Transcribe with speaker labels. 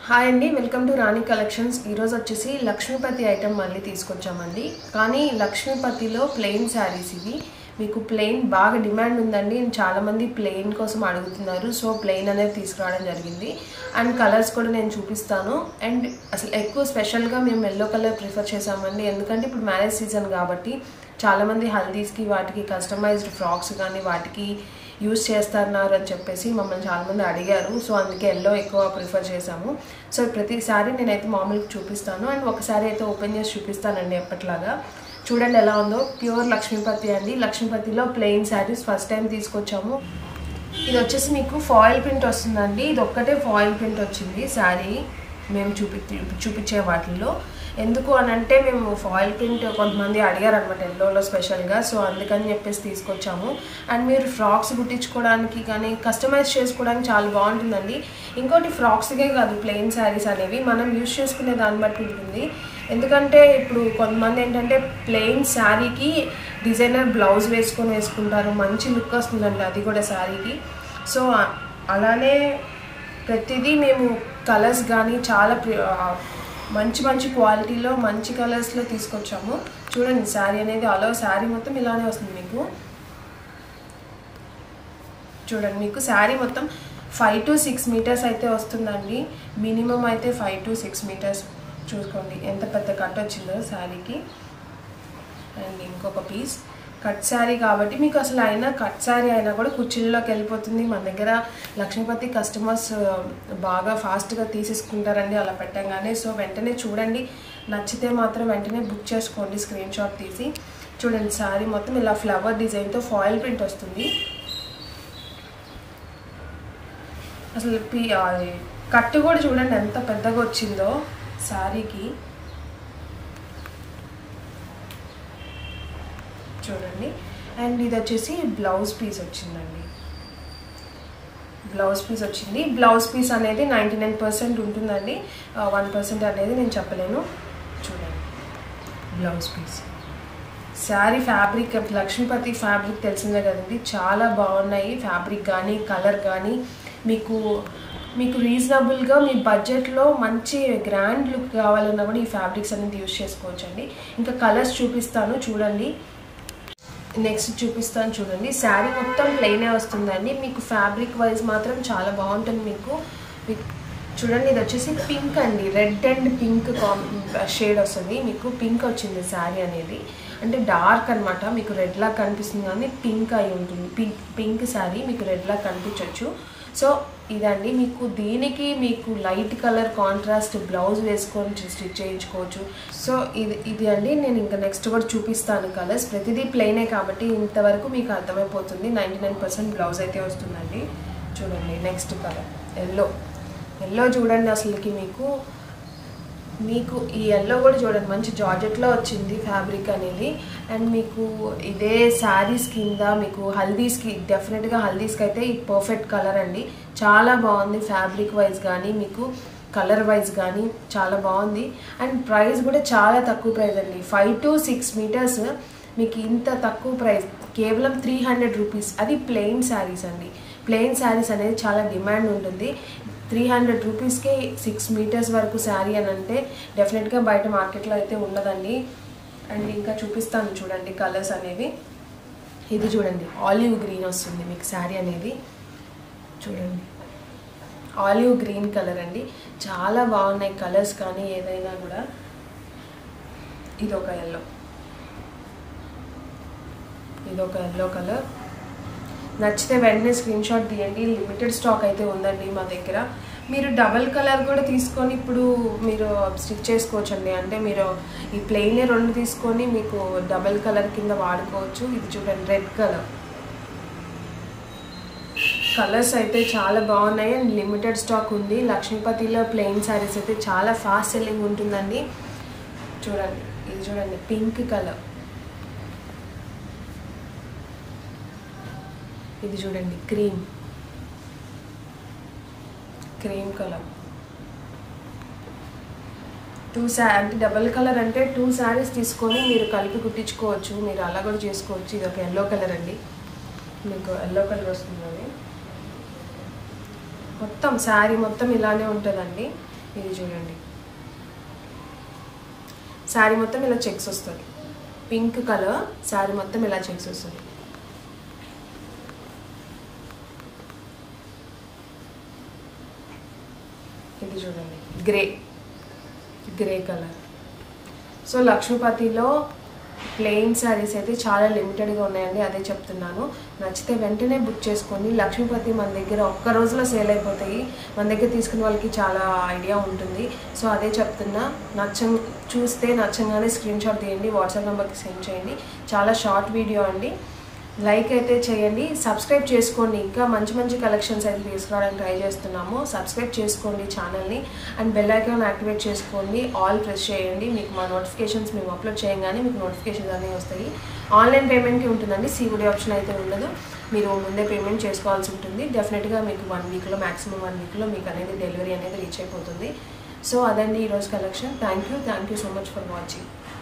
Speaker 1: hi అండి welcome to Rani collections ఈరోజు వచ్చేసి లక్ష్మీపతి ఐటెం మళ్ళీ తీసుకొచ్చామండి కానీ లక్ష్మీపతిలో ప్లెయిన్ శారీస్ ఇవి మీకు ప్లెయిన్ బాగా డిమాండ్ ఉందండి చాలామంది ప్లెయిన్ కోసం అడుగుతున్నారు సో ప్లెయిన్ అనేది తీసుకురావడం జరిగింది అండ్ కలర్స్ కూడా నేను చూపిస్తాను అండ్ అసలు ఎక్కువ స్పెషల్గా మేము ఎల్లో కలర్ ప్రిఫర్ చేసామండి ఎందుకంటే ఇప్పుడు మ్యారేజ్ సీజన్ కాబట్టి చాలామంది హల్దీస్కి వాటికి కస్టమైజ్డ్ ఫ్రాక్స్ కానీ వాటికి యూస్ చేస్తున్నారు అని చెప్పేసి మమ్మల్ని చాలామంది అడిగారు సో అందుకే ఎల్లో ఎక్కువ ప్రిఫర్ చేశాము సో ప్రతిసారి నేనైతే మామూలుగా చూపిస్తాను అండ్ ఒకసారి అయితే ఓపెన్ చేసి చూపిస్తానండి ఎప్పట్లాగా చూడండి ఎలా ఉందో ప్యూర్ లక్ష్మీపతి అండి లక్ష్మీపతిలో ప్లెయిన్ శారీస్ ఫస్ట్ టైం తీసుకొచ్చాము ఇది వచ్చేసి మీకు ఫాయిల్ ప్రింట్ వస్తుందండి ఇది ఒక్కటే ఫాయిల్ ప్రింట్ వచ్చింది శారీ మేము చూపి చూపించే వాటిల్లో ఎందుకు అని అంటే మేము ఫాయిల్ ప్రింట్ కొంతమంది అడిగారు అనమాట ఎల్లోలో స్పెషల్గా సో అందుకని చెప్పేసి తీసుకొచ్చాము అండ్ మీరు ఫ్రాక్స్ కుట్టించుకోవడానికి కానీ కస్టమైజ్ చేసుకోవడానికి చాలా బాగుంటుందండి ఇంకోటి ఫ్రాక్స్కే కాదు ప్లెయిన్ శారీస్ అనేవి మనం యూజ్ చేసుకునే దాన్ని బట్టి ఉంటుంది ఎందుకంటే ఇప్పుడు కొంతమంది ఏంటంటే ప్లెయిన్ శారీకి డిజైనర్ బ్లౌజ్ వేసుకొని వేసుకుంటారు మంచి లుక్ వస్తుందండి అది కూడా శారీకి సో అలానే ప్రతిదీ మేము కలర్స్ కానీ చాలా మంచి మంచి క్వాలిటీలో మంచి కలర్స్లో తీసుకొచ్చాము చూడండి శారీ అనేది అలో శారీ మొత్తం ఇలానే వస్తుంది మీకు చూడండి మీకు శారీ మొత్తం ఫైవ్ టు సిక్స్ మీటర్స్ అయితే వస్తుందండి మినిమం అయితే ఫైవ్ టు సిక్స్ మీటర్స్ చూసుకోండి ఎంత పెద్ద కట్ వచ్చిందో శారీకి అండ్ ఇంకొక పీస్ కట్ శారీ కాబట్టి మీకు అసలు అయినా కట్ శారీ అయినా కూడా కుర్చీల్లోకి వెళ్ళిపోతుంది మన దగ్గర లక్ష్మీపతి కస్టమర్స్ బాగా ఫాస్ట్గా తీసేసుకుంటారండి అలా పెట్టంగానే సో వెంటనే చూడండి నచ్చితే మాత్రం వెంటనే బుక్ చేసుకోండి స్క్రీన్ షాట్ తీసి చూడండి శారీ మొత్తం ఇలా ఫ్లవర్ డిజైన్తో ఫాయిల్ ప్రింట్ వస్తుంది అసలు పి అది కట్టు కూడా చూడండి ఎంత పెద్దగా వచ్చిందో శారీకి చూడండి అండ్ ఇది వచ్చేసి బ్లౌజ్ పీస్ వచ్చిందండి బ్లౌజ్ పీస్ వచ్చింది బ్లౌజ్ పీస్ అనేది నైంటీ నైన్ పర్సెంట్ ఉంటుందండి వన్ పర్సెంట్ అనేది నేను చెప్పలేను చూడండి blouse piece sari fabric Laxmipati fabric తెలిసిందే కదండి చాలా బాగున్నాయి ఫ్యాబ్రిక్ కానీ కలర్ కానీ మీకు మీకు రీజనబుల్గా మీ బడ్జెట్లో మంచి గ్రాండ్ లుక్ కావాలన్నా కూడా ఈ ఫ్యాబ్రిక్స్ అనేది యూస్ చేసుకోవచ్చండి ఇంకా కలర్స్ చూపిస్తాను చూడండి నెక్స్ట్ చూపిస్తాను చూడండి శారీ మొత్తం ప్లెయినే వస్తుందండి మీకు ఫ్యాబ్రిక్ వైజ్ మాత్రం చాలా బాగుంటుంది మీకు చూడండి ఇది వచ్చేసి పింక్ అండి రెడ్ అండ్ పింక్ షేడ్ వస్తుంది మీకు పింక్ వచ్చింది శారీ అనేది అంటే డార్క్ అనమాట మీకు రెడ్ లా కనిపిస్తుంది కానీ పింక్ అయి ఉంటుంది పింక్ పింక్ శారీ మీకు రెడ్ లా కనిపించవచ్చు సో ఇదండి మీకు దీనికి మీకు లైట్ కలర్ కాంట్రాస్ట్ బ్లౌజ్ వేసుకొని స్టిచ్ చేయించుకోవచ్చు సో ఇది ఇది అండి నేను ఇంకా నెక్స్ట్ కూడా చూపిస్తాను కలర్స్ ప్రతిదీ ప్లెయినే కాబట్టి ఇంతవరకు మీకు అర్థమైపోతుంది నైంటీ నైన్ పర్సెంట్ బ్లౌజ్ అయితే వస్తుందండి చూడండి నెక్స్ట్ కలర్ ఎల్లో ఎల్లో చూడండి అసలుకి మీకు మీకు ఈ ఎల్లో కూడా చూడండి మంచి జార్జెట్లో వచ్చింది ఫ్యాబ్రిక్ అనేది అండ్ మీకు ఇదే శారీస్ కింద మీకు హల్దీస్కి డెఫినెట్గా హల్దీస్కి అయితే ఈ పర్ఫెక్ట్ కలర్ అండి చాలా బాగుంది ఫ్యాబ్రిక్ వైజ్ కానీ మీకు కలర్ వైజ్ కానీ చాలా బాగుంది అండ్ ప్రైస్ కూడా చాలా తక్కువ ప్రైస్ అండి ఫైవ్ టు సిక్స్ మీటర్స్ మీకు ఇంత తక్కువ ప్రైస్ కేవలం త్రీ హండ్రెడ్ రూపీస్ అది ప్లెయిన్ శారీస్ అండి ప్లెయిన్ శారీస్ అనేది చాలా డిమాండ్ ఉంటుంది త్రీ హండ్రెడ్ రూపీస్కి సిక్స్ మీటర్స్ వరకు శారీ అని అంటే డెఫినెట్గా బయట మార్కెట్లో అయితే ఉండదండి అండ్ ఇంకా చూపిస్తాను చూడండి కలర్స్ అనేవి ఇది చూడండి ఆలివ్ గ్రీన్ వస్తుంది మీకు శారీ అనేది చూడండి ఆలివ్ గ్రీన్ కలర్ అండి చాలా బాగున్నాయి కలర్స్ కానీ ఏదైనా కూడా ఇది ఒక ఎల్లో ఇది ఒక ఎల్లో కలర్ నచ్చితే వెంటనే స్క్రీన్ షాట్ తీయండి లిమిటెడ్ స్టాక్ అయితే ఉందండి మా దగ్గర మీరు డబల్ కలర్ కూడా తీసుకొని ఇప్పుడు మీరు స్టిచ్ చేసుకోవచ్చండి అంటే మీరు ఈ ప్లెయిన్ రెండు తీసుకొని మీకు డబల్ కలర్ కింద వాడుకోవచ్చు ఇది చూడండి రెడ్ కలర్ కలర్స్ అయితే చాలా బాగున్నాయి అండ్ లిమిటెడ్ స్టాక్ ఉంది లక్ష్మీపతిలో ప్లెయిన్ శారీస్ అయితే చాలా ఫాస్ట్ సెల్లింగ్ ఉంటుందండి చూడండి ఇది చూడండి పింక్ కలర్ ఇది చూడండి క్రీమ్ క్రీమ్ కలర్ టూ శా అంటే డబల్ కలర్ అంటే టూ శారీస్ తీసుకొని మీరు కలిపి కుట్టించుకోవచ్చు మీరు అలా కూడా చేసుకోవచ్చు ఇది ఒక ఎల్లో కలర్ అండి మీకు ఎల్లో కలర్ వస్తుంది మొత్తం శారీ మొత్తం ఇలానే ఉంటుందండి ఇది చూడండి శారీ మొత్తం ఇలా చెక్స్ వస్తుంది పింక్ కలర్ శారీ మొత్తం ఇలా చెక్స్ వస్తుంది ఇది చూడండి గ్రే గ్రే కలర్ సో లక్ష్మీపతిలో ప్లెయిన్ శారీస్ అయితే చాలా లిమిటెడ్గా ఉన్నాయండి అదే చెప్తున్నాను నచ్చితే వెంటనే బుక్ చేసుకోండి లక్ష్మీపతి మన దగ్గర ఒక్క రోజులో సేల్ అయిపోతాయి మన దగ్గర తీసుకున్న వాళ్ళకి చాలా ఐడియా ఉంటుంది సో అదే చెప్తున్నా నచ్చ చూస్తే నచ్చంగానే స్క్రీన్ షాట్ తీయండి వాట్సాప్ నెంబర్కి సెండ్ చేయండి చాలా షార్ట్ వీడియో అండి లైక్ అయితే చేయండి సబ్స్క్రైబ్ చేసుకోండి ఇంకా మంచి మంచి కలెక్షన్స్ అయితే తీసుకురావడానికి ట్రై చేస్తున్నాము సబ్స్క్రైబ్ చేసుకోండి ఛానల్ని అండ్ బెల్ ఐకాన్ యాక్టివేట్ చేసుకోండి ఆల్ ప్రెస్ చేయండి మీకు మా నోటిఫికేషన్స్ మేము అప్లోడ్ చేయగానే మీకు నోటిఫికేషన్స్ అనేవి వస్తాయి ఆన్లైన్ పేమెంట్కి ఉంటుందండి సీవుడి ఆప్షన్ అయితే ఉండదు మీరు ముందే పేమెంట్ చేసుకోవాల్సి ఉంటుంది డెఫినెట్గా మీకు వన్ వీక్లో మాక్సిమం వన్ వీక్లో మీకు అనేది డెలివరీ అనేది రీచ్ అయిపోతుంది సో అదండి ఈరోజు collection thank you thank you so much for watching